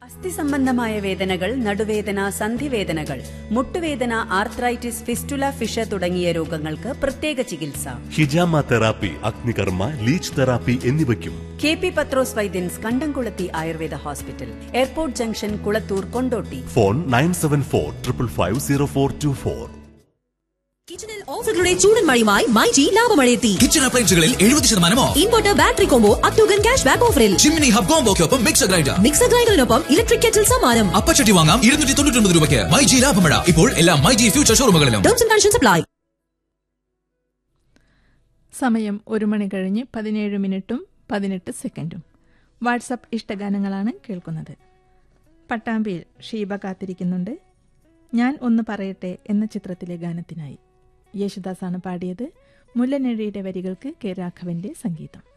അസ്ഥി സംബന്ധമായ വേദനകൾ നടുവേദന സന്ധിവേദനകൾ മുട്ടുവേദന ആർത്രൈറ്റിസ് ഫിസ്റ്റുല ഫിഷ തുടങ്ങിയ രോഗങ്ങൾക്ക് പ്രത്യേക ചികിത്സ ഹിജാമ തെറാപ്പി അഗ്നികർമ്മ ലീച്ച് തെറാപ്പി എന്നിവയ്ക്കും K P Pathros Vaidyans Kandamkulathi Ayurveda hospital airport junction Kulathur Kondotty phone nine seven four triple five zero four two four കിച്ചണിൽ ഓഫറുകളുടെ ചൂടൻ മഴയുമായി മൈജി ലാഭമഴയെത്തി കിച്ചൺ അപ്ലയൻസുകളിൽ എഴുപത് ശതമാനം ഓഫ് ഇൻവെർട്ടർ ബാറ്ററി കോംബോ അക്ടോഗൻ ക്യാഷ് ബാക്ക് ഓഫറിൽ ചിമ്മിനി ഹബ് കോംബോക്കൊപ്പം മിക്സർ ഗ്രൈൻഡർ മിക്സർ ഗ്രൈൻഡറിനൊപ്പം ഇലക്ട്രിക് കെറ്റിൽ സമ്മാനം അപ്പച്ചട്ടി വാങ്ങാം ഇരുന്നൂറ്റി തൊണ്ണൂറ്റി ഒമ്പത് രൂപയ്ക്ക് മൈജി ലാഭമഴ ഇപ്പോൾ എല്ലാ മൈജി ഫ്യൂച്ചർ ഷോറൂമുകളിലും ടേംസ് ആൻഡ് കണ്ടീഷൻസ് അപ്ലൈ സമയം ഒരു മണി കഴിഞ്ഞ് പതിനേഴ് മിനിറ്റും പതിനെട്ട് സെക്കൻഡും വാട്സപ്പ് ഇഷ്ടഗാനങ്ങളാണ് കേൾക്കുന്നത് പട്ടാമ്പിയിൽ ഷീബ കാത്തിരിക്കുന്നുണ്ട് ഞാൻ ഒന്ന് പറയട്ടെ എന്ന ചിത്രത്തിലെ ഗാനത്തിനായി യേശുദാസാണ് പാടിയത് മുല്ലനെഴിയുടെ വരികൾക്ക് കെ രാഘവന്റെ സംഗീതം